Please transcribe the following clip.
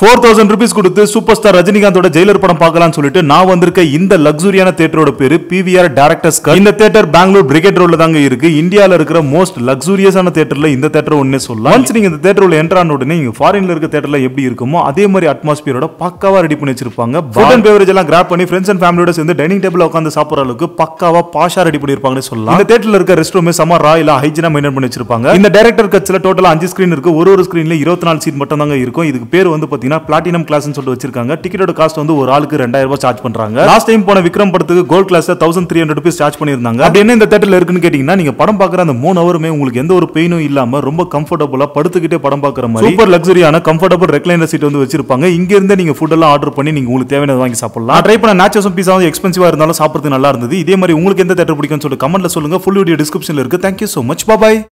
four thousand rupees கொடுத்து super star ரஜினிகாந்தோட Jailer படம் பார்க்கலாம்னு சொல்லிட்டு நான் வந்திருக்க இந்த லக்ஸுரியான தேட்டரோட பேரு பிவிஆர் டேரக்டர்ஸ் இந்த தேட்டர் பெங்களூர் பிரிகேட் ரோட்ல தாங்க இருக்கு இந்தியால இருக்கிற மோஸ்ட் லக்ஸூரியஸான தேட்டர்ல இந்த தேட்டர் ஒன்னே சொல்லலாம் ஒன்ஸ் நீங்க இந்த தேட்டர்ல என்டர் ஆன உடனே நீங்க ஃபாரின்ல இருக்க தேட்டர்ல எப்படி இருக்குமோ அதே மாதிரி அட்மாஸ்பியரோட பக்காவா ரெடி பண்ணி வச்சிருப்பாங்க ஃபுட் அண்ட் பேவரேஜ் எல்லாம் கிராப் பண்ணி ஃப்ரெண்ட்ஸ் அண்ட் ஃபேமிலியோட சேர்ந்து டைனிங் டேபிள் உட்காந்து சாப்பிடுற அளவுக்கு பக்காவா பாஷா ரெடி பண்ணிருப்பாங்கன்னு சொல்லலாம் இந்த தேட்டர்ல இருக்க ரெஸ்ட் ரூம் செம ராயலா ஹைஜினா மெயின்டைன் பண்ணி வச்சிருப்பாங்க இந்த டேரக்டர் கட்சில டோட்டலா அஞ்சு ஸ்கிரீன் இருக்கு ஒரு ஒரு ஸ்கிரீன்ல இருபத்தி நாலு சீட் மட்டும் தாங்க இருக்கும் இதுக்கு பேர் வந்து பாத்தீங்கன்னா பிளாட்டினம் கிளாஸ்னு சொல்லிட்டு வச்சிருக்காங்க டிக்கெட்டோட காஸ்ட் வந்து ஒரு ஆளுக்கு ரெண்டாயிரம் ரூபாய் சார்ஜ் பண்றாங்க லாஸ்ட் டைம் போன விக்ரம் படத்துக்கு gold class thousand three hundred rupees charge பண்ணிருந்தாங்க அப்படி என்ன இந்த தேட்டர்ல இருக்குன்னு கேட்டீங்கன்னா நீங்க படம் பாக்குற அந்த மூணு ஹவருமே உங்களுக்கு எந்த ஒரு பெயினும் இல்லாம ரொம்ப கம்ஃபர்டபுளா படுத்துக்கிட்டே படம் பாக்குற மாதிரி சூப்பர் லக்ஸரியான கம்ஃபர்டபுள் ரெக்லைனர் சீட் வந்து வச்சிருப்பாங்க இங்க இருந்து நீங்க ஃபுட் எல்லாம் ஆர்டர் பண்ணி நீங்க உங்களுக்கு தேவையானது வாங்கி சாப்பிடலாம் ட்ரை பண்ண நேச்சர்ஸும் பீஸா வந்து எக்ஸ்பென்சிவா இருந்தாலும் சாப்பிடுறது நல்லா இருந்தது இதே மாதிரி உங்களுக்கு எந்த தேட்டர் பிடிக்கும்னு சொல்லிட்டு கமெண்ட்ல சொல்லுங்க ஃபுல் வீடியோ டிஸ்கிரிப்ஷன்ல இருக்கு தேங்க்யூ சோ மச் பாய்